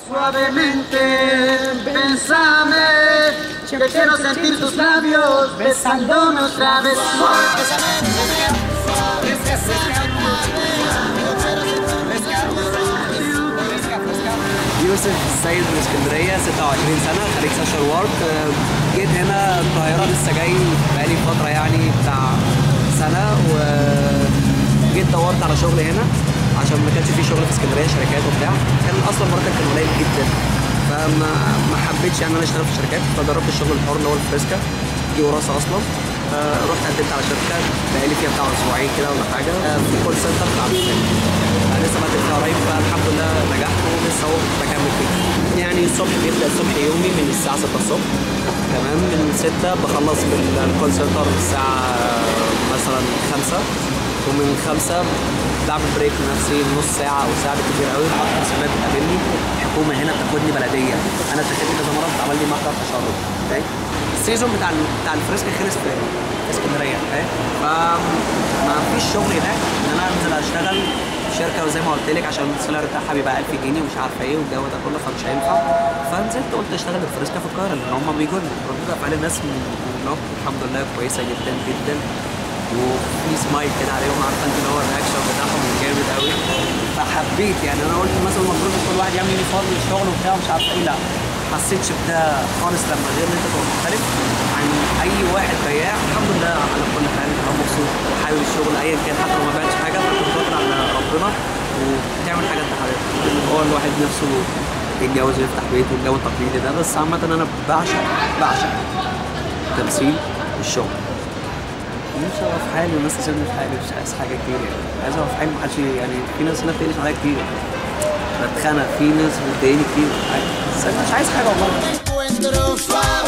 Suavemente, bésame, que quiero sentir tus labios besándome otra vez. يوسف السيد من اسكندريه 26 سنه خريج سوشيال وورك جيت هنا القاهره لسه جاي بقالي فتره يعني بتاع سنه وجيت دورت على شغل هنا عشان ما كانش في شغل في اسكندريه شركات وبتاع كان اصلا المرتب كان قليل جدا فما ما حبيتش يعني انا اشتغل في شركات فجربت الشغل الحر اللي هو الفريسكا دي وراثه اصلا آه، رحت قدمت على شركه بقالي فيها بتاع اسبوعين كده ولا حاجه آه، في كول سنتر بتاع الفريق. آه، لسه بقدم فيها قريب فالحمد لله نجحت ولسه اهو بكمل فيه يعني الصبح بيبدا الصبح يومي من الساعه 6 الصبح تمام من 6 بخلص بالكول سنتر الساعه مثلا 5 ومن 5 بعمل بريك لنفسي نص ساعه او ساعه بالكتير قوي بعد رسومات بتقابلني الحكومه هنا بتاخدني بلديه انا اتخذت كذا مره بتعمل لي محضر تشرب فاهم السيزون بتاع ال- بتاع الفريسكا خلص في في اسكندريه فاهم فما فيش شغل هناك ان انا انزل اشتغل في شركه وزي ما قلت لك عشان السالري بتاعها بيبقى 1000 جنيه ومش عارفه ايه والجو ده كله فمش هينفع فنزلت قلت اشتغل الفريسكا في القاهره لان هم بيجوا لي ردود افعال الناس من هناك الحمد لله كويسه جدا جدا وفي سمايل كده عليهم عارفه انت اللي هو الرياكشن بتاعهم جامد قوي فحبيت يعني انا قلت مثلا المفروض كل واحد يعمل يونيفورم للشغل وبتاع مش عارف ايه لا حسيتش بده خالص لما غير ان انت تبقى مختلف عن اي واحد بياع الحمد لله على كل حال انا مبسوط وحابب الشغل ايا كان حتى لو ما بعتش حاجه فكنت بطلع على ربنا وبتعمل حاجه انت حاببها هو الواحد نفسه يتجوز ويفتح بيت والجو التقليدي ده بس عامة أنا بعشق بعشق التمثيل والشغل نفسي ابقى في حالي والناس تسيبني في حالي مش عايز حاجه كتير يعني عايز ابقى في حالي محدش يعني في ناس هنا بتقلش عليا كتير بتخانق في ناس بتضايقني كتير عادي. بس انا مش عايز حاجه والله Encuentro suave.